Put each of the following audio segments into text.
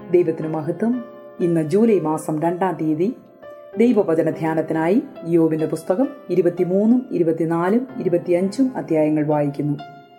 ദൈവത്തിന് മഹത്വം ഇന്ന് ജൂലൈ മാസം രണ്ടാം തീയതി ദൈവവചന ധ്യാനത്തിനായി യോബിന്റെ പുസ്തകം ഇരുപത്തിമൂന്നും ഇരുപത്തിനാലും ഇരുപത്തിയഞ്ചും അധ്യായങ്ങൾ വായിക്കുന്നു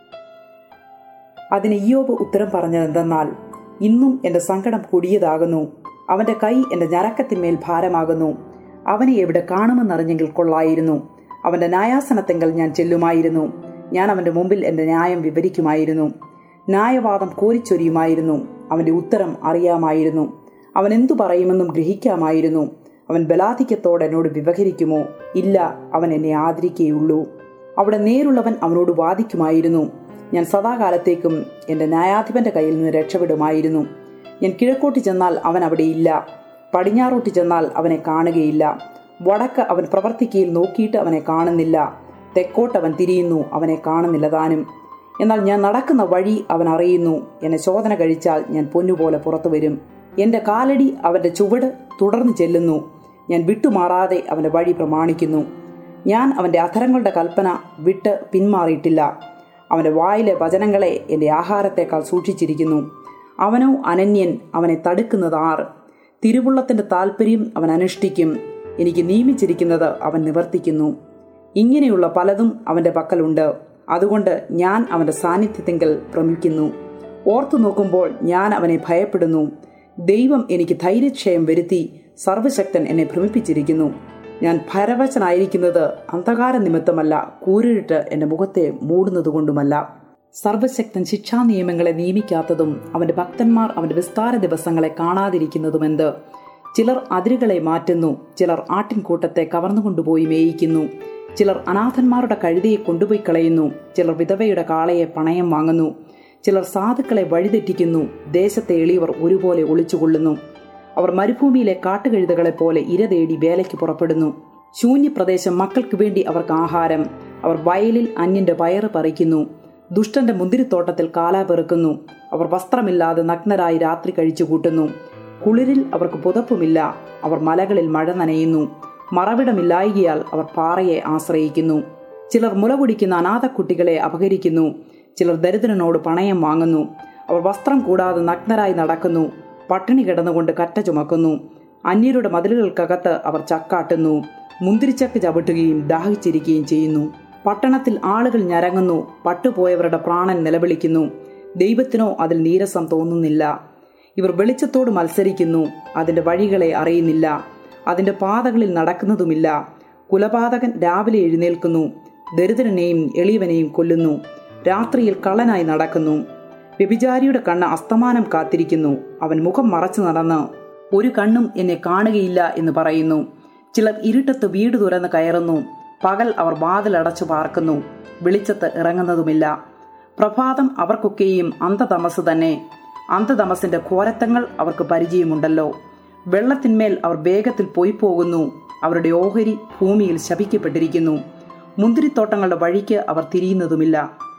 അതിന് ഇയോബ് ഉത്തരം പറഞ്ഞതെന്തെന്നാൽ ഇന്നും എന്റെ സങ്കടം കൊടിയതാകുന്നു അവന്റെ കൈ എന്റെ ഞരക്കത്തിന്മേൽ ഭാരമാകുന്നു അവനെ എവിടെ കാണുമെന്നറിഞ്ഞെങ്കിൽ കൊള്ളായിരുന്നു അവന്റെ ന്യായാസനത്തെങ്കിൽ ഞാൻ ചെല്ലുമായിരുന്നു ഞാൻ അവന്റെ മുമ്പിൽ എന്റെ ന്യായം വിവരിക്കുമായിരുന്നു ന്യായവാദം കോരിച്ചൊരിയുമായിരുന്നു അവന്റെ ഉത്തരം അറിയാമായിരുന്നു അവൻ എന്തു പറയുമെന്നും ഗ്രഹിക്കാമായിരുന്നു അവൻ ബലാധിക്യത്തോടെ എന്നോട് വിവഹരിക്കുമോ ഇല്ല അവൻ എന്നെ ആദരിക്കുകയുള്ളൂ അവിടെ നേരുള്ളവൻ അവനോട് വാദിക്കുമായിരുന്നു ഞാൻ സദാകാലത്തേക്കും എന്റെ ന്യായാധിപന്റെ കയ്യിൽ നിന്ന് രക്ഷപ്പെടുമായിരുന്നു ഞാൻ കിഴക്കോട്ട് ചെന്നാൽ അവൻ അവിടെ ഇല്ല പടിഞ്ഞാറോട്ട് ചെന്നാൽ അവനെ കാണുകയില്ല വടക്ക് അവൻ പ്രവർത്തിക്കയിൽ നോക്കിയിട്ട് അവനെ കാണുന്നില്ല തെക്കോട്ട് അവൻ തിരിയുന്നു അവനെ കാണുന്നില്ല താനും എന്നാൽ ഞാൻ നടക്കുന്ന വഴി അവൻ അറിയുന്നു എന്നെ ശോധന കഴിച്ചാൽ ഞാൻ പൊന്നുപോലെ പുറത്തു വരും എന്റെ കാലടി അവന്റെ ചുവട് തുടർന്ന് ചെല്ലുന്നു ഞാൻ വിട്ടുമാറാതെ അവന്റെ വഴി പ്രമാണിക്കുന്നു ഞാൻ അവന്റെ അധരങ്ങളുടെ കൽപ്പന വിട്ട് പിന്മാറിയിട്ടില്ല അവന്റെ വായിലെ വചനങ്ങളെ എന്റെ ആഹാരത്തെക്കാൾ സൂക്ഷിച്ചിരിക്കുന്നു അവനോ അനന്യൻ അവനെ തടുക്കുന്നത് ആർ തിരുവുള്ളത്തിന്റെ താല്പര്യം അവൻ അനുഷ്ഠിക്കും എനിക്ക് നിയമിച്ചിരിക്കുന്നത് അവൻ നിവർത്തിക്കുന്നു ഇങ്ങനെയുള്ള പലതും അവന്റെ പക്കലുണ്ട് അതുകൊണ്ട് ഞാൻ അവന്റെ സാന്നിധ്യത്തെങ്കിൽ ഭ്രമിക്കുന്നു ഓർത്തു നോക്കുമ്പോൾ ഞാൻ അവനെ ഭയപ്പെടുന്നു ദൈവം എനിക്ക് ധൈര്യക്ഷയം വരുത്തി സർവശക്തൻ എന്നെ ഭ്രമിപ്പിച്ചിരിക്കുന്നു ഞാൻ ഭരവശനായിരിക്കുന്നത് അന്ധകാര നിമിത്തമല്ല കൂരിട്ട് എന്റെ മുഖത്തെ മൂടുന്നതുകൊണ്ടുമല്ല സർവശക്തൻ ശിക്ഷാ നിയമങ്ങളെ നിയമിക്കാത്തതും അവന്റെ ഭക്തന്മാർ അവന്റെ വിസ്താര ദിവസങ്ങളെ കാണാതിരിക്കുന്നതുമെന്ത് ചിലർ അതിരുകളെ മാറ്റുന്നു ചിലർ ആട്ടിൻകൂട്ടത്തെ കവർന്നുകൊണ്ടുപോയി മേയിക്കുന്നു ചിലർ അനാഥന്മാരുടെ കഴുതയെ കൊണ്ടുപോയി കളയുന്നു ചിലർ വിധവയുടെ കാളയെ പണയം വാങ്ങുന്നു ചിലർ സാധുക്കളെ വഴിതെറ്റിക്കുന്നു ദേശത്തെ എളിയവർ ഒരുപോലെ ഒളിച്ചുകൊള്ളുന്നു അവർ മരുഭൂമിയിലെ കാട്ടുകഴുതകളെ പോലെ ഇര തേടി വേലയ്ക്ക് പുറപ്പെടുന്നു ശൂന്യപ്രദേശം മക്കൾക്ക് വേണ്ടി അവർക്ക് ആഹാരം അവർ വയലിൽ അന്യന്റെ വയറ് പറിക്കുന്നു ദുഷ്ടന്റെ മുന്തിരിത്തോട്ടത്തിൽ കാലാ പെറുക്കുന്നു അവർ വസ്ത്രമില്ലാതെ നഗ്നരായി രാത്രി കഴിച്ചു കൂട്ടുന്നു കുളിരിൽ അവർക്ക് പുതപ്പുമില്ല അവർ മലകളിൽ മഴ നനയുന്നു മറവിടമില്ലായികയാൽ അവർ പാറയെ ആശ്രയിക്കുന്നു ചിലർ മുലകുടിക്കുന്ന അനാഥക്കുട്ടികളെ അപഹരിക്കുന്നു ചിലർ ദരിദ്രനോട് പണയം വാങ്ങുന്നു അവർ വസ്ത്രം കൂടാതെ നഗ്നരായി നടക്കുന്നു പട്ടിണി കിടന്നുകൊണ്ട് കറ്റ ചുമക്കുന്നു അന്യരുടെ മതിലുകൾക്കകത്ത് അവർ ചക്കാട്ടുന്നു മുന്തിരിച്ചക്ക് ചവിട്ടുകയും ദാഹിച്ചിരിക്കുകയും ചെയ്യുന്നു പട്ടണത്തിൽ ആളുകൾ ഞരങ്ങുന്നു പട്ടുപോയവരുടെ പ്രാണൻ നിലവിളിക്കുന്നു ദൈവത്തിനോ അതിൽ നീരസം തോന്നുന്നില്ല ഇവർ വെളിച്ചത്തോട് മത്സരിക്കുന്നു അതിന്റെ വഴികളെ അറിയുന്നില്ല അതിന്റെ പാതകളിൽ നടക്കുന്നതുമില്ല കുലപാതകൻ രാവിലെ എഴുന്നേൽക്കുന്നു ദരിദ്രനെയും എളിയവനെയും കൊല്ലുന്നു രാത്രിയിൽ കള്ളനായി നടക്കുന്നു വ്യഭിചാരിയുടെ കണ്ണ് അസ്തമാനം കാത്തിരിക്കുന്നു അവൻ മുഖം മറച്ചു നടന്ന് ഒരു കണ്ണും എന്നെ കാണുകയില്ല എന്ന് പറയുന്നു ചിലർ ഇരുട്ടത്ത് വീട് തുറന്ന് കയറുന്നു പകൽ അവർ വാതിലടച്ചു പാർക്കുന്നു വെളിച്ചത്ത് ഇറങ്ങുന്നതുമില്ല പ്രഭാതം അവർക്കൊക്കെയും അന്ധതമസ് തന്നെ അന്ധതമസിന്റെ ഘോരത്തങ്ങൾ അവർക്ക് പരിചയമുണ്ടല്ലോ വെള്ളത്തിന്മേൽ അവർ വേഗത്തിൽ പോയി പോകുന്നു അവരുടെ ഓഹരി ഭൂമിയിൽ ശപിക്കപ്പെട്ടിരിക്കുന്നു മുന്തിരിത്തോട്ടങ്ങളുടെ വഴിക്ക് അവർ തിരിയുന്നതുമില്ല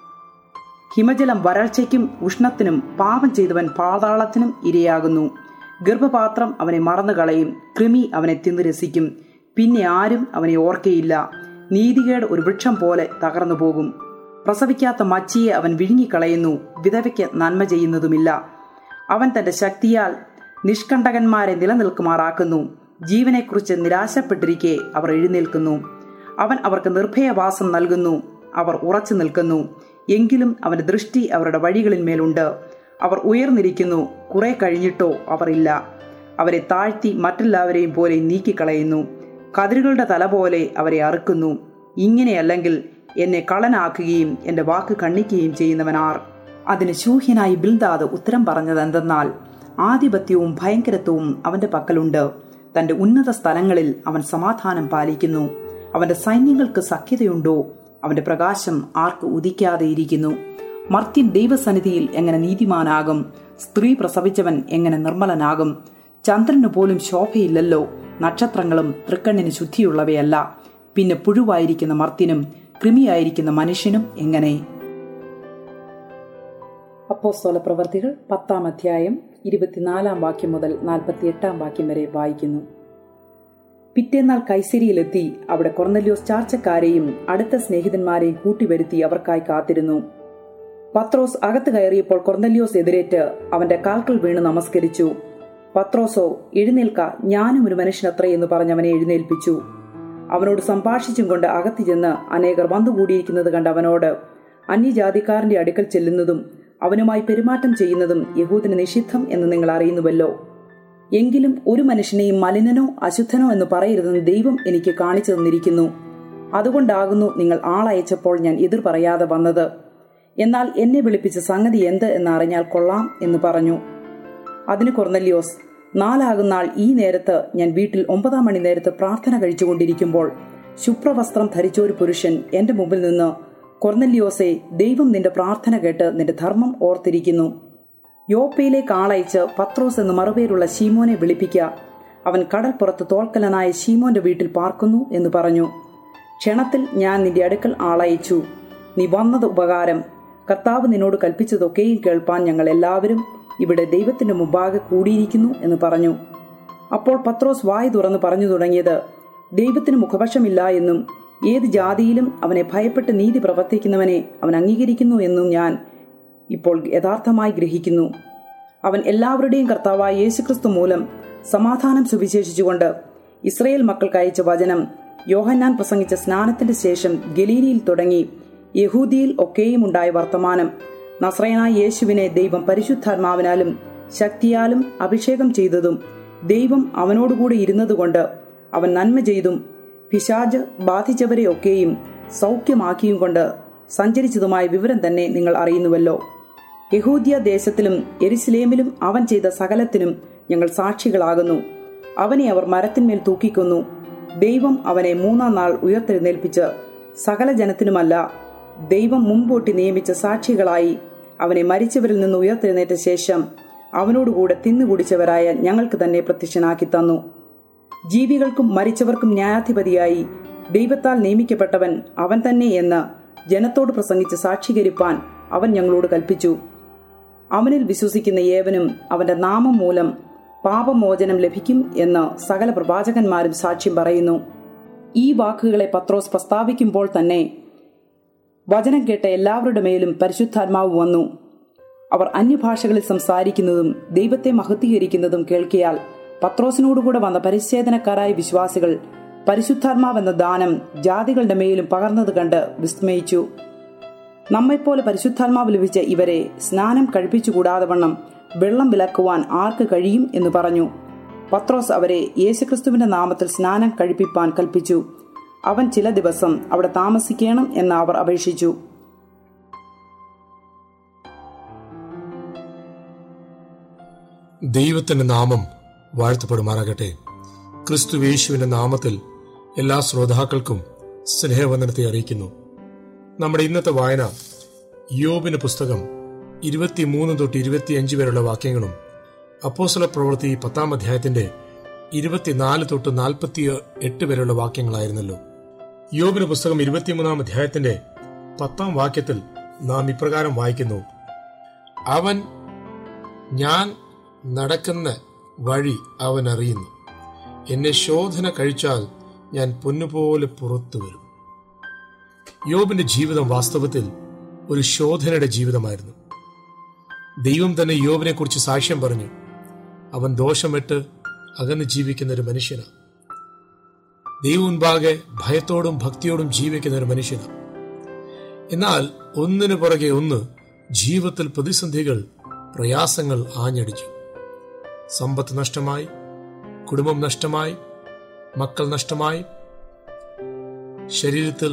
ഹിമജലം വരൾച്ചയ്ക്കും ഉഷ്ണത്തിനും പാപം ചെയ്തവൻ പാതാളത്തിനും ഇരയാകുന്നു ഗർഭപാത്രം അവനെ മറന്നു കളയും കൃമി അവനെ തിന്നു രസിക്കും പിന്നെ ആരും അവനെ ഓർക്കയില്ല നീതികേട് ഒരു വൃക്ഷം പോലെ തകർന്നു പോകും പ്രസവിക്കാത്ത മച്ചിയെ അവൻ വിഴുങ്ങിക്കളയുന്നു വിധവയ്ക്ക് നന്മ ചെയ്യുന്നതുമില്ല അവൻ തന്റെ ശക്തിയാൽ നിഷ്കണ്ടകന്മാരെ നിലനിൽക്കുമാറാക്കുന്നു ജീവനെക്കുറിച്ച് നിരാശപ്പെട്ടിരിക്കെ അവർ എഴുന്നേൽക്കുന്നു അവൻ അവർക്ക് നിർഭയവാസം നൽകുന്നു അവർ ഉറച്ചു നിൽക്കുന്നു എങ്കിലും അവന്റെ ദൃഷ്ടി അവരുടെ വഴികളിന്മേലുണ്ട് അവർ ഉയർന്നിരിക്കുന്നു കുറെ കഴിഞ്ഞിട്ടോ അവർ ഇല്ല അവരെ താഴ്ത്തി മറ്റെല്ലാവരെയും പോലെ നീക്കിക്കളയുന്നു കതിരുകളുടെ തല പോലെ അവരെ അറുക്കുന്നു ഇങ്ങനെയല്ലെങ്കിൽ എന്നെ കളനാക്കുകയും എന്റെ വാക്ക് കണ്ണിക്കുകയും ചെയ്യുന്നവനാർ അതിന് ശൂഹ്യനായി ബിൽദാദ് ഉത്തരം പറഞ്ഞതെന്തെന്നാൽ ആധിപത്യവും ഭയങ്കരത്വവും അവന്റെ പക്കലുണ്ട് തന്റെ ഉന്നത സ്ഥലങ്ങളിൽ അവൻ സമാധാനം പാലിക്കുന്നു അവന്റെ സൈന്യങ്ങൾക്ക് സഖ്യതയുണ്ടോ അവന്റെ പ്രകാശം ആർക്ക് ഉദിക്കാതെയിരിക്കുന്നു മർത്യൻ ദൈവസന്നിധിയിൽ എങ്ങനെ നീതിമാനാകും സ്ത്രീ പ്രസവിച്ചവൻ എങ്ങനെ നിർമ്മലനാകും ചന്ദ്രന് പോലും ശോഭയില്ലല്ലോ നക്ഷത്രങ്ങളും തൃക്കണ്ണിന് ശുദ്ധിയുള്ളവയല്ല പിന്നെ പുഴുവായിരിക്കുന്ന മർത്യനും കൃമിയായിരിക്കുന്ന മനുഷ്യനും എങ്ങനെ അപ്പോസ്തോല പ്രവർത്തികൾ പത്താം അധ്യായം ഇരുപത്തിനാലാം വാക്യം മുതൽ നാൽപ്പത്തിയെട്ടാം വാക്യം വരെ വായിക്കുന്നു പിറ്റേന്നാൾ കൈസരിയിലെത്തി അവിടെ കൊർന്നല്യോസ് ചാർച്ചക്കാരെയും അടുത്ത സ്നേഹിതന്മാരെയും കൂട്ടിവരുത്തി അവർക്കായി കാത്തിരുന്നു പത്രോസ് അകത്ത് കയറിയപ്പോൾ കൊർന്നല്യോസ് എതിരേറ്റ് അവന്റെ കാൽക്കൽ വീണ് നമസ്കരിച്ചു പത്രോസോ എഴുന്നേൽക്ക ഞാനും ഒരു മനുഷ്യനത്രേ എന്ന് പറഞ്ഞവനെ എഴുന്നേൽപ്പിച്ചു അവനോട് സംഭാഷിച്ചും കൊണ്ട് അകത്തി ചെന്ന് അനേകർ വന്നുകൂടിയിരിക്കുന്നത് കണ്ട് അവനോട് അന്യജാതിക്കാരന്റെ അടുക്കൽ ചെല്ലുന്നതും അവനുമായി പെരുമാറ്റം ചെയ്യുന്നതും യഹൂദിന് നിഷിദ്ധം എന്ന് നിങ്ങൾ അറിയുന്നുവല്ലോ എങ്കിലും ഒരു മനുഷ്യനെയും മലിനനോ അശുദ്ധനോ എന്ന് പറയരുതെന്ന് ദൈവം എനിക്ക് കാണിച്ചു തന്നിരിക്കുന്നു അതുകൊണ്ടാകുന്നു നിങ്ങൾ ആളയച്ചപ്പോൾ ഞാൻ എതിർ പറയാതെ വന്നത് എന്നാൽ എന്നെ വിളിപ്പിച്ച സംഗതി എന്ത് എന്ന് അറിഞ്ഞാൽ കൊള്ളാം എന്ന് പറഞ്ഞു അതിന് കൊർന്നല്യോസ് നാലാകുന്നാൾ ഈ നേരത്ത് ഞാൻ വീട്ടിൽ ഒമ്പതാം മണി നേരത്ത് പ്രാർത്ഥന കഴിച്ചുകൊണ്ടിരിക്കുമ്പോൾ ശുഭ്രവസ്ത്രം ധരിച്ച ഒരു പുരുഷൻ എന്റെ മുമ്പിൽ നിന്ന് കൊർന്നല്യോസെ ദൈവം നിന്റെ പ്രാർത്ഥന കേട്ട് നിന്റെ ധർമ്മം ഓർത്തിരിക്കുന്നു യോപ്പയിലേക്ക് ആളയച്ച് പത്രോസ് എന്ന് മറുപേരുള്ള ഷീമോനെ വിളിപ്പിക്ക അവൻ കടൽപ്പുറത്ത് തോൽക്കലനായ ഷീമോന്റെ വീട്ടിൽ പാർക്കുന്നു എന്ന് പറഞ്ഞു ക്ഷണത്തിൽ ഞാൻ നിന്റെ അടുക്കൽ ആളയച്ചു നീ വന്നത് ഉപകാരം കർത്താവ് നിന്നോട് കൽപ്പിച്ചതൊക്കെയും കേൾപ്പാൻ ഞങ്ങൾ എല്ലാവരും ഇവിടെ ദൈവത്തിന്റെ മുമ്പാകെ കൂടിയിരിക്കുന്നു എന്ന് പറഞ്ഞു അപ്പോൾ പത്രോസ് വായ് തുറന്ന് പറഞ്ഞു തുടങ്ങിയത് ദൈവത്തിന് മുഖപക്ഷമില്ല എന്നും ഏത് ജാതിയിലും അവനെ ഭയപ്പെട്ട് നീതി പ്രവർത്തിക്കുന്നവനെ അവൻ അംഗീകരിക്കുന്നു എന്നും ഞാൻ ഇപ്പോൾ യഥാർത്ഥമായി ഗ്രഹിക്കുന്നു അവൻ എല്ലാവരുടെയും കർത്താവായ യേശുക്രിസ്തു മൂലം സമാധാനം സുവിശേഷിച്ചുകൊണ്ട് ഇസ്രയേൽ മക്കൾക്ക് അയച്ച വചനം യോഹന്നാൻ പ്രസംഗിച്ച സ്നാനത്തിന്റെ ശേഷം ഗലീലിയിൽ തുടങ്ങി യഹൂദിയിൽ ഒക്കെയും ഉണ്ടായ വർത്തമാനം നസ്രയനായ യേശുവിനെ ദൈവം പരിശുദ്ധാത്മാവിനാലും ശക്തിയാലും അഭിഷേകം ചെയ്തതും ദൈവം അവനോടുകൂടി ഇരുന്നതുകൊണ്ട് അവൻ നന്മ ചെയ്തും പിശാജ് ബാധിച്ചവരെയൊക്കെയും സൗഖ്യമാക്കിയും കൊണ്ട് സഞ്ചരിച്ചതുമായ വിവരം തന്നെ നിങ്ങൾ അറിയുന്നുവല്ലോ യഹൂദ്യ ദേശത്തിലും എരിശിലേമിലും അവൻ ചെയ്ത സകലത്തിനും ഞങ്ങൾ സാക്ഷികളാകുന്നു അവനെ അവർ മരത്തിന്മേൽ തൂക്കിക്കൊന്നു ദൈവം അവനെ മൂന്നാം നാൾ ഉയർത്തെഴുന്നേൽപ്പിച്ച് സകല ജനത്തിനുമല്ല ദൈവം മുമ്പോട്ടി നിയമിച്ച സാക്ഷികളായി അവനെ മരിച്ചവരിൽ നിന്ന് ഉയർത്തെഴുന്നേറ്റ ശേഷം അവനോടുകൂടെ തിന്നുകുടിച്ചവരായ ഞങ്ങൾക്ക് തന്നെ പ്രത്യക്ഷനാക്കി തന്നു ജീവികൾക്കും മരിച്ചവർക്കും ന്യായാധിപതിയായി ദൈവത്താൽ നിയമിക്കപ്പെട്ടവൻ അവൻ തന്നെ എന്ന് ജനത്തോട് പ്രസംഗിച്ച് സാക്ഷീകരിപ്പാൻ അവൻ ഞങ്ങളോട് കൽപ്പിച്ചു അവനിൽ വിശ്വസിക്കുന്ന ഏവനും അവന്റെ നാമം മൂലം പാപമോചനം ലഭിക്കും എന്ന് സകല പ്രവാചകന്മാരും സാക്ഷ്യം പറയുന്നു ഈ വാക്കുകളെ പത്രോസ് പ്രസ്താവിക്കുമ്പോൾ തന്നെ വചനം കേട്ട എല്ലാവരുടെ മേലും പരിശുദ്ധാത്മാവ് വന്നു അവർ അന്യഭാഷകളിൽ സംസാരിക്കുന്നതും ദൈവത്തെ മഹത്വീകരിക്കുന്നതും കേൾക്കിയാൽ പത്രോസിനോടുകൂടെ വന്ന പരിച്ഛേദനക്കാരായ വിശ്വാസികൾ പരിശുദ്ധാത്മാവെന്ന ദാനം ജാതികളുടെ മേലും പകർന്നത് കണ്ട് വിസ്മയിച്ചു നമ്മെപ്പോലെ പരിശുദ്ധാത്മാവ് ലഭിച്ച ഇവരെ സ്നാനം കഴിപ്പിച്ചുകൂടാതെ വണ്ണം വെള്ളം വിലക്കുവാൻ ആർക്ക് കഴിയും എന്ന് പറഞ്ഞു പത്രോസ് അവരെ യേശുക്രിസ്തുവിന്റെ നാമത്തിൽ സ്നാനം കഴിപ്പിപ്പാൻ കൽപ്പിച്ചു അവൻ ചില ദിവസം അവിടെ താമസിക്കണം എന്ന് അവർ അപേക്ഷിച്ചു ദൈവത്തിന്റെ നാമം വാഴ്ത്തപ്പെടുമാറാകട്ടെ ക്രിസ്തു യേശുവിന്റെ നാമത്തിൽ എല്ലാ ശ്രോതാക്കൾക്കും സ്നേഹവന്ദനത്തെ അറിയിക്കുന്നു നമ്മുടെ ഇന്നത്തെ വായന യോബിന് പുസ്തകം ഇരുപത്തിമൂന്ന് തൊട്ട് ഇരുപത്തിയഞ്ച് വരെയുള്ള വാക്യങ്ങളും അപ്പോസല പ്രവൃത്തി പത്താം അധ്യായത്തിന്റെ ഇരുപത്തിനാല് തൊട്ട് നാൽപ്പത്തി എട്ട് വരെയുള്ള വാക്യങ്ങളായിരുന്നല്ലോ യോബിന് പുസ്തകം ഇരുപത്തിമൂന്നാം അധ്യായത്തിന്റെ പത്താം വാക്യത്തിൽ നാം ഇപ്രകാരം വായിക്കുന്നു അവൻ ഞാൻ നടക്കുന്ന വഴി അവൻ അറിയുന്നു എന്നെ ശോധന കഴിച്ചാൽ ഞാൻ പൊന്നുപോലെ പുറത്തു വരും യോബിന്റെ ജീവിതം വാസ്തവത്തിൽ ഒരു ശോധനയുടെ ജീവിതമായിരുന്നു ദൈവം തന്നെ യോബിനെ കുറിച്ച് സാക്ഷ്യം പറഞ്ഞു അവൻ ദോഷമിട്ട് അകന്ന് ജീവിക്കുന്ന ഒരു മനുഷ്യനാണ് ദൈവം മുൻപാകെ ഭയത്തോടും ഭക്തിയോടും ജീവിക്കുന്ന ഒരു മനുഷ്യനാണ് എന്നാൽ ഒന്നിനു പുറകെ ഒന്ന് ജീവിതത്തിൽ പ്രതിസന്ധികൾ പ്രയാസങ്ങൾ ആഞ്ഞടിച്ചു സമ്പത്ത് നഷ്ടമായി കുടുംബം നഷ്ടമായി മക്കൾ നഷ്ടമായി ശരീരത്തിൽ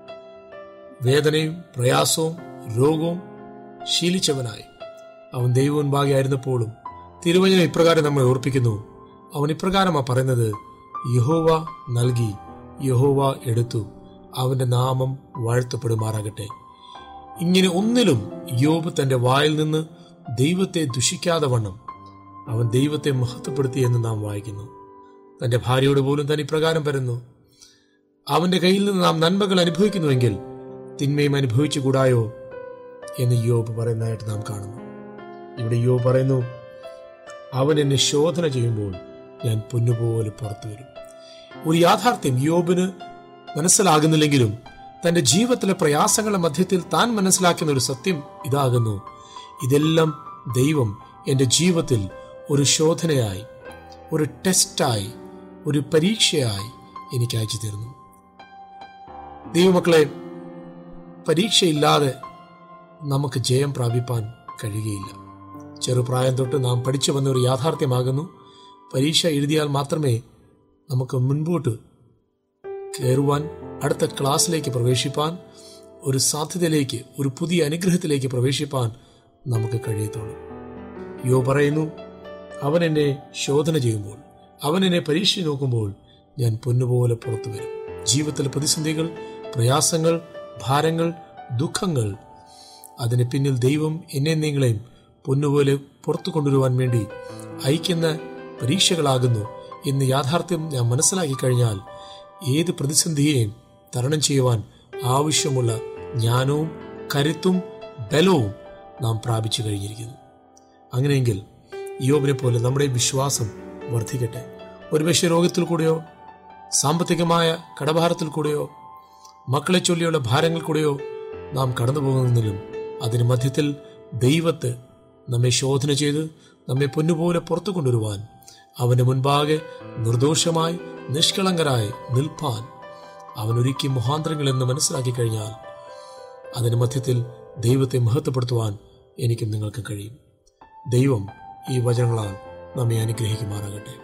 വേദനയും പ്രയാസവും രോഗവും ശീലിച്ചവനായി അവൻ ദൈവം മുൻപാകെയായിരുന്നപ്പോഴും തിരുവചനം ഇപ്രകാരം നമ്മെ ഓർപ്പിക്കുന്നു അവൻ ഇപ്രകാരമാ പറയുന്നത് യഹോവ നൽകി യഹോവ എടുത്തു അവന്റെ നാമം വാഴ്ത്തപ്പെടുമാറാകട്ടെ ഇങ്ങനെ ഒന്നിലും യോബ് തന്റെ വായിൽ നിന്ന് ദൈവത്തെ ദുഷിക്കാതെ വണ്ണം അവൻ ദൈവത്തെ മഹത്വപ്പെടുത്തി എന്ന് നാം വായിക്കുന്നു തന്റെ ഭാര്യയോട് പോലും താൻ ഇപ്രകാരം വരുന്നു അവന്റെ കയ്യിൽ നിന്ന് നാം നന്മകൾ അനുഭവിക്കുന്നുവെങ്കിൽ തിന്മയും അനുഭവിച്ചുകൂടായോ എന്ന് യോബ് പറയുന്നതായിട്ട് നാം കാണുന്നു ഇവിടെ യോബ് പറയുന്നു അവൻ എന്നെ ശോധന ചെയ്യുമ്പോൾ ഞാൻ പൊന്നുപോലെ പുറത്തു വരും ഒരു യാഥാർത്ഥ്യം യോബിന് മനസ്സിലാകുന്നില്ലെങ്കിലും തന്റെ ജീവിതത്തിലെ പ്രയാസങ്ങളുടെ മധ്യത്തിൽ താൻ മനസ്സിലാക്കുന്ന ഒരു സത്യം ഇതാകുന്നു ഇതെല്ലാം ദൈവം എന്റെ ജീവിതത്തിൽ ഒരു ശോധനയായി ഒരു ടെസ്റ്റായി ഒരു പരീക്ഷയായി എനിക്ക് അയച്ചു തരുന്നു ദൈവമക്കളെ പരീക്ഷയില്ലാതെ നമുക്ക് ജയം പ്രാപിപ്പാൻ കഴിയുകയില്ല ചെറുപ്രായം തൊട്ട് നാം പഠിച്ചു വന്ന ഒരു യാഥാർത്ഥ്യമാകുന്നു പരീക്ഷ എഴുതിയാൽ മാത്രമേ നമുക്ക് മുൻപോട്ട് കയറുവാൻ അടുത്ത ക്ലാസ്സിലേക്ക് പ്രവേശിപ്പാൻ ഒരു സാധ്യതയിലേക്ക് ഒരു പുതിയ അനുഗ്രഹത്തിലേക്ക് പ്രവേശിപ്പാൻ നമുക്ക് കഴിയത്തുള്ളൂ യോ പറയുന്നു അവൻ എന്നെ ശോധന ചെയ്യുമ്പോൾ അവൻ എന്നെ പരീക്ഷ നോക്കുമ്പോൾ ഞാൻ പൊന്നുപോലെ പുറത്തു വരും ജീവിതത്തിലെ പ്രതിസന്ധികൾ പ്രയാസങ്ങൾ ഭാരങ്ങൾ ദുഃഖങ്ങൾ അതിന് പിന്നിൽ ദൈവം എന്നെ നിങ്ങളെയും പൊന്നുപോലെ പുറത്തു കൊണ്ടുവരുവാൻ വേണ്ടി അയക്കുന്ന പരീക്ഷകളാകുന്നു എന്ന് യാഥാർത്ഥ്യം ഞാൻ മനസ്സിലാക്കി കഴിഞ്ഞാൽ ഏത് പ്രതിസന്ധിയെയും തരണം ചെയ്യുവാൻ ആവശ്യമുള്ള ജ്ഞാനവും കരുത്തും ബലവും നാം പ്രാപിച്ചു കഴിഞ്ഞിരിക്കുന്നു അങ്ങനെയെങ്കിൽ യോബിനെ പോലെ നമ്മുടെ വിശ്വാസം വർദ്ധിക്കട്ടെ ഒരുപക്ഷെ രോഗത്തിൽ കൂടെയോ സാമ്പത്തികമായ കടഭാരത്തിൽ കൂടെയോ മക്കളെ ചൊല്ലിയുള്ള ഭാരങ്ങൾ കൂടെയോ നാം കടന്നു പോകുന്നതിലും അതിന് മധ്യത്തിൽ ദൈവത്തെ നമ്മെ ശോധന ചെയ്ത് നമ്മെ പൊന്നുപോലെ പുറത്തു കൊണ്ടുവരുവാൻ അവന്റെ മുൻപാകെ നിർദോഷമായി നിഷ്കളങ്കരായി നിൽപ്പാൻ അവൻ ഒരുക്കി മുഹാന്തരങ്ങൾ എന്ന് മനസ്സിലാക്കി കഴിഞ്ഞാൽ അതിന് മധ്യത്തിൽ ദൈവത്തെ മഹത്വപ്പെടുത്തുവാൻ എനിക്കും നിങ്ങൾക്ക് കഴിയും ദൈവം ഈ വചനങ്ങളാൽ നമ്മെ അനുഗ്രഹിക്കുമാറാകട്ടെ